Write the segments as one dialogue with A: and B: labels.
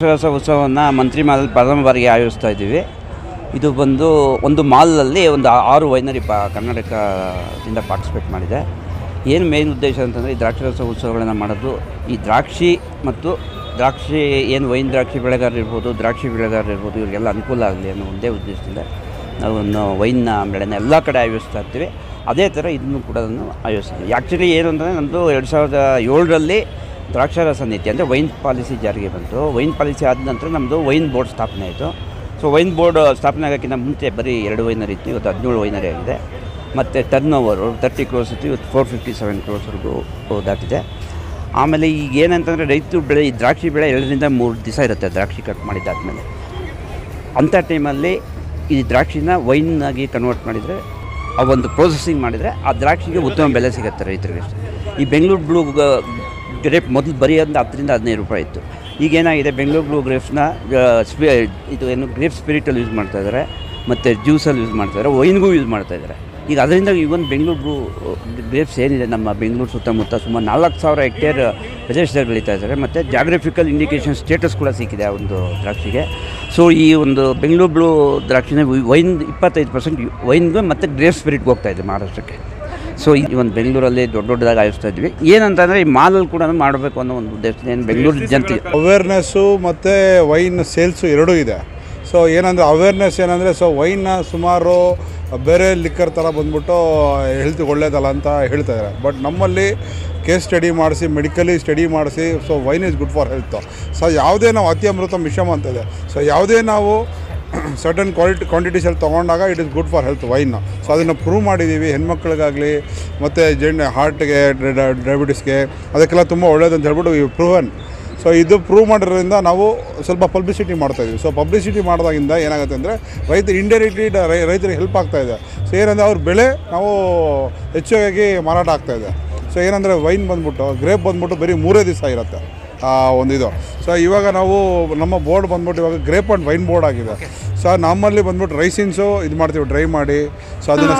A: ದ್ರಾಕ್ಷರಸ ಉತ್ಸವವನ್ನು ಮಂತ್ರಿ ಮಾಲಲ್ಲಿ ಪ್ರಥಮ ಬಾರಿಗೆ ಆಯೋಜಿಸ್ತಾ ಇದ್ದೀವಿ ಇದು ಬಂದು ಒಂದು ಮಾಲಲ್ಲಿ ಒಂದು ಆ- ಆರು ವೈನರಿ ಪಾ ಕರ್ನಾಟಕದಿಂದ ಪಾರ್ಟಿಸಿಪೇಟ್ ಮಾಡಿದೆ ಏನು ಮೇನ್ ಉದ್ದೇಶ ಅಂತಂದರೆ ಈ ದ್ರಾಕ್ಷರಸ ಉತ್ಸವಗಳನ್ನು ಮಾಡೋದು ಈ ದ್ರಾಕ್ಷಿ ಮತ್ತು ದ್ರಾಕ್ಷಿ ಏನು ವೈನ್ ದ್ರಾಕ್ಷಿ ಬೆಳೆಗಾರರು ಇರ್ಬೋದು ದ್ರಾಕ್ಷಿ ಬೆಳೆಗಾರರು ಇರ್ಬೋದು ಇವರಿಗೆಲ್ಲ ಅನುಕೂಲ ಆಗಲಿ ಅನ್ನೋ ಒಂದೇ ಉದ್ದೇಶದಿಂದ ನಾವು ಒಂದು ವೈನ್ನ ಬೆಳೆನ ಎಲ್ಲ ಕಡೆ ಆಯೋಜಿಸ್ತಾ ಇರ್ತೀವಿ ಅದೇ ಥರ ಇದನ್ನು ಕೂಡ ಆಯೋಜಿಸ್ತೀವಿ ಆ್ಯಕ್ಚುಲಿ ಏನು ಅಂತಂದರೆ ನಮ್ಮದು ಎರಡು ಸಾವಿರದ ಏಳರಲ್ಲಿ ದ್ರಾಕ್ಷಾರಸ ನೀತಿ ಅಂದರೆ ವೈನ್ ಪಾಲಿಸಿ ಜಾರಿಗೆ ಬಂತು ವೈನ್ ಪಾಲಿಸಿ ಆದ ನಂತರ ನಮ್ಮದು ವೈನ್ ಬೋರ್ಡ್ ಸ್ಥಾಪನೆ ಆಯಿತು ಸೊ ವೈನ್ ಬೋರ್ಡ್ ಸ್ಥಾಪನೆ ಆಗೋಕ್ಕಿಂತ ಮುಂಚೆ ಬರೀ ಎರಡು ವೈನರಿ ಇತ್ತು ಇವತ್ತು ಹದಿನೇಳು ವೈನರಿ ಆಗಿದೆ ಮತ್ತು ಟರ್ನ್ ಓವರು ತರ್ಟಿ ಕ್ರೋರ್ಸ್ ಇತ್ತು ಇವತ್ತು ಫೋರ್ ಫಿಫ್ಟಿ ಸೆವೆನ್ ಕ್ರೋರ್ಸ್ವರೆಗೂ ದಾಟಿದೆ ಆಮೇಲೆ ಈಗ ಏನಂತಂದರೆ ರೈತರು ಬೆಳೆ ಈ ದ್ರಾಕ್ಷಿ ಬೆಳೆ ಎರಡರಿಂದ ಮೂರು ದಿವಸ ಇರುತ್ತೆ ದ್ರಾಕ್ಷಿ ಕಟ್ ಮಾಡಿದ್ದಾದಮೇಲೆ ಅಂಥ ಟೈಮಲ್ಲಿ ಈ ದ್ರಾಕ್ಷಿನ ವೈನ್ನಾಗಿ ಕನ್ವರ್ಟ್ ಮಾಡಿದರೆ ಆ ಒಂದು ಪ್ರೊಸೆಸಿಂಗ್ ಮಾಡಿದರೆ ಆ ದ್ರಾಕ್ಷಿಗೆ ಉತ್ತಮ ಬೆಲೆ ಸಿಗುತ್ತೆ ರೈತರಿಗೆ ಈ ಬೆಂಗಳೂರು ಬ್ಲೂ ಗ್ರೇಪ್ ಮೊದಲು ಬರೀ ಒಂದು ಹತ್ತರಿಂದ ಹದಿನೈದು ರೂಪಾಯಿ ಇತ್ತು ಈಗೇನಾಗಿದೆ ಬೆಂಗಳೂರು ಬ್ಲೂ ಗ್ರೇಪ್ಸ್ನ ಸ್ಪಿ ಇದು ಏನು ಗ್ರೇಪ್ ಸ್ಪಿರಿಟಲ್ಲಿ ಯೂಸ್ ಮಾಡ್ತಾ ಇದ್ದಾರೆ ಮತ್ತು ಜ್ಯೂಸಲ್ಲಿ ಯೂಸ್ ಮಾಡ್ತಾ ಇದ್ದಾರೆ ವೈನ್ಗೂ ಯೂಸ್ ಮಾಡ್ತಾ ಇದ್ದಾರೆ ಈಗ ಅದರಿಂದ ಇವನ್ ಬೆಂಗಳೂರು ಬ್ಲೂ ಗ್ರೇಪ್ಸ್ ಏನಿದೆ ನಮ್ಮ ಬೆಂಗಳೂರು ಸುತ್ತಮುತ್ತ ಸುಮಾರು ನಾಲ್ಕು ಸಾವಿರ ಹೆಕ್ಟೇರ್ ಪ್ರದೇಶದಲ್ಲಿ ಬೆಳೀತಾ ಇದ್ದಾರೆ ಮತ್ತು ಜಾಗ್ರಫಿಕಲ್ ಇಂಡಿಕೇಷನ್ ಸ್ಟೇಟಸ್ ಕೂಡ ಸಿಕ್ಕಿದೆ ಆ ಒಂದು ದ್ರಾಕ್ಷಿಗೆ ಸೊ ಈ ಒಂದು ಬೆಂಗಳೂರು ಬ್ಲೂ ದ್ರಾಕ್ಷಿನ ವೈನ್ ಇಪ್ಪತ್ತೈದು ಪರ್ಸೆಂಟ್ ವೈನ್ಗೆ ಮತ್ತು ಗ್ರೇಪ್ ಸ್ಪಿರಿಟ್ಗೆ ಹೋಗ್ತಾ ಇದೆ ಮಹಾರಾಷ್ಟ್ರಕ್ಕೆ ಸೊ ಈ ಒಂದು ಬೆಂಗಳೂರಲ್ಲಿ ದೊಡ್ಡ ದೊಡ್ಡದಾಗಿ ಆಯೋಜಿಸ್ತಾ ಇದ್ವಿ ಏನಂತಂದರೆ ಈ ಮಾಲಲ್ಲಿ ಕೂಡ ಮಾಡಬೇಕು ಅನ್ನೋ ಒಂದು ಉದ್ದೇಶದಿಂದ ಏನು ಬೆಂಗಳೂರು ಜನತೆಗೆ
B: ಅವೇರ್ನೆಸ್ಸು ಮತ್ತು ವೈನ್ ಸೇಲ್ಸು ಎರಡೂ ಇದೆ ಸೊ ಏನಂದರೆ ಅವೇರ್ನೆಸ್ ಏನಂದರೆ ಸೊ ವೈನ್ನ ಸುಮಾರು ಬೇರೆ ಲಿಕ್ಕರ್ ಥರ ಬಂದ್ಬಿಟ್ಟು ಹೆಲ್ತ್ಗೆ ಒಳ್ಳೇದಲ್ಲ ಅಂತ ಹೇಳ್ತಾ ಇದ್ದಾರೆ ಬಟ್ ನಮ್ಮಲ್ಲಿ ಕೇಸ್ ಸ್ಟಡಿ ಮಾಡಿಸಿ ಮೆಡಿಕಲಿ ಸ್ಟಡಿ ಮಾಡಿಸಿ so wine is good for health so ಯಾವುದೇ ನಾವು ಅತಿ ಅಮೃತ ಮಿಶ್ರಮ ಅಂತ ಇದೆ ಸೊ ಯಾವುದೇ ನಾವು ಸರ್ಟನ್ ಕ್ವಾಲಿಟಿ ಕ್ವಾಂಟಿಟೀಸಲ್ಲಿ ತೊಗೊಂಡಾಗ it is good for health wine so ಅದನ್ನು ಪ್ರೂವ್ ಮಾಡಿದ್ದೀವಿ ಹೆಣ್ಮಕ್ಳಿಗಾಗಲಿ ಮತ್ತು ಜೆಂಡ್ ಹಾರ್ಟ್ಗೆ ಡಯಾಬಿಟಿಸ್ಗೆ ಅದಕ್ಕೆಲ್ಲ ತುಂಬ ಒಳ್ಳೇದು ಅಂತ ಹೇಳ್ಬಿಟ್ಟು ಇವು ಪ್ರೂವನ್ ಸೊ ಇದು ಪ್ರೂವ್ ಮಾಡಿರೋದ್ರಿಂದ ನಾವು ಸ್ವಲ್ಪ ಪಬ್ಲಿಸಿಟಿ ಮಾಡ್ತಾಯಿದ್ವಿ ಸೊ ಪಬ್ಲಿಸಿಟಿ ಮಾಡಿದಾಗಿಂದ ಏನಾಗುತ್ತೆ ಅಂದರೆ ರೈತರು ಇಂಡೈರೆಕ್ಟ್ಲಿ ರೈತರಿಗೆ ಹೆಲ್ಪ್ ಆಗ್ತಾ ಇದೆ ಸೊ ಏನಂದರೆ ಅವ್ರ ಬೆಳೆ ನಾವು ಹೆಚ್ಚಾಗಿ ಮಾರಾಟ ಆಗ್ತಾ ಇದೆ ಸೊ ಏನಂದರೆ ವೈನ್ ಬಂದ್ಬಿಟ್ಟು ಗ್ರೇಪ್ ಬಂದ್ಬಿಟ್ಟು ಬರೀ ಮೂರೇ ದಿವಸ ಇರುತ್ತೆ ಆ ಒಂದು ಇದು ಸೊ ಇವಾಗ ನಾವು ನಮ್ಮ ಬೋರ್ಡ್ ಬಂದ್ಬಿಟ್ಟು ಇವಾಗ ಗ್ರೇಪ್ ಆ್ಯಂಡ್ ವೈನ್ ಬೋರ್ಡ್ ಆಗಿದೆ ಸೊ ನಮ್ಮಲ್ಲಿ ಬಂದ್ಬಿಟ್ಟು ರೈಸಿನ್ಸು ಇದು ಮಾಡ್ತೀವಿ ಡ್ರೈ ಮಾಡಿ ಸೊ ಅದನ್ನು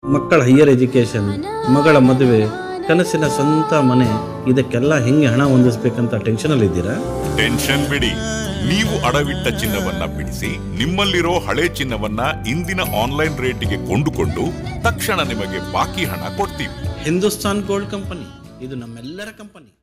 C: ಮಕ್ಕಳ ಹೈಯರ್ ಎಜುಕೇಷನ್ ಮಗಳ ಮದುವೆ ಕನಸಿನ ಸ್ವಂತ ಮನೆ ಇದಕ್ಕೆಲ್ಲ ಹೆಂಗೆ ಹಣ ಹೊಂದಿಸ್ಬೇಕಂತ ಟೆನ್ಷನಲ್ಲಿದ್ದೀರಾ
D: ಟೆನ್ಷನ್ ಬಿಡಿ ನೀವು ಅಡವಿಟ್ಟ ಚಿನ್ನವನ್ನ ಬಿಡಿಸಿ ನಿಮ್ಮಲ್ಲಿರೋ ಹಳೆ ಚಿನ್ನವನ್ನ ಇಂದಿನ ಆನ್ಲೈನ್ ರೇಟಿಗೆ ಕೊಂಡುಕೊಂಡು ತಕ್ಷಣ ನಿಮಗೆ ಬಾಕಿ ಹಣ ಕೊಡ್ತೀವಿ
C: ಹಿಂದೂಸ್ತಾನ್ ಗೋಲ್ಡ್ ಕಂಪನಿ ಇದು ನಮ್ಮೆಲ್ಲರ ಕಂಪನಿ